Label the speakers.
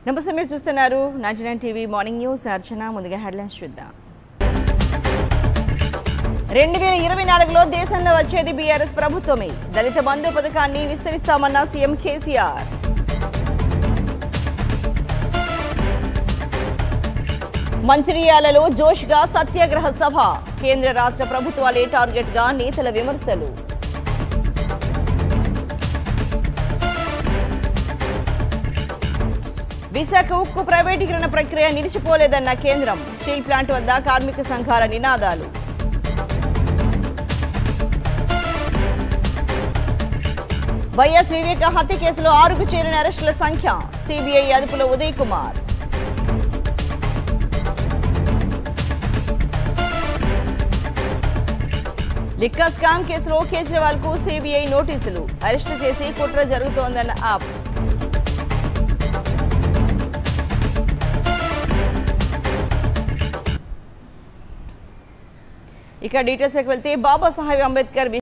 Speaker 1: నమస్తే మీరు చూస్తున్నారు ninety nine TV morning news Archana ముందుగా హెడ్లైన్స్ చూద్దాం రెండు వేల ఇరవై నాలుగులో దేశంలో వచ్చేది బీఆర్ఎస్ ప్రభుత్వమే దళిత బంధు పథకాన్ని విస్తరిస్తామన్న సీఎం కేసీఆర్ మంచిర్యాలలో జోష్గా సత్యాగ్రహ సభ కేంద్ర రాష్ట్ర ప్రభుత్వాలే టార్గెట్గా నేతల విమర్శలు విశాఖ ఉక్కు ప్రైవేటీకరణ ప్రక్రియ నిలిచిపోలేదన్న కేంద్రం స్టీల్ ప్లాంట్ వద్ద కార్మిక సంఘాల నినాదాలు వైఎస్ వివేక హత్య కేసులో ఆరుకు చేరిన అరెస్టుల సంఖ్య సిబిఐ అదుపులో ఉదయ్ కుమార్ లిక్కా స్కామ్ కేసులో కేజ్రీవాల్ కు సిబిఐ నోటీసులు అరెస్టు చేసి కుట్ర జరుగుతోందన్న ఆప్ ఇక డీటెయిల్స్కి వెళ్తే బాబాసాహెబ్ అంబేద్కర్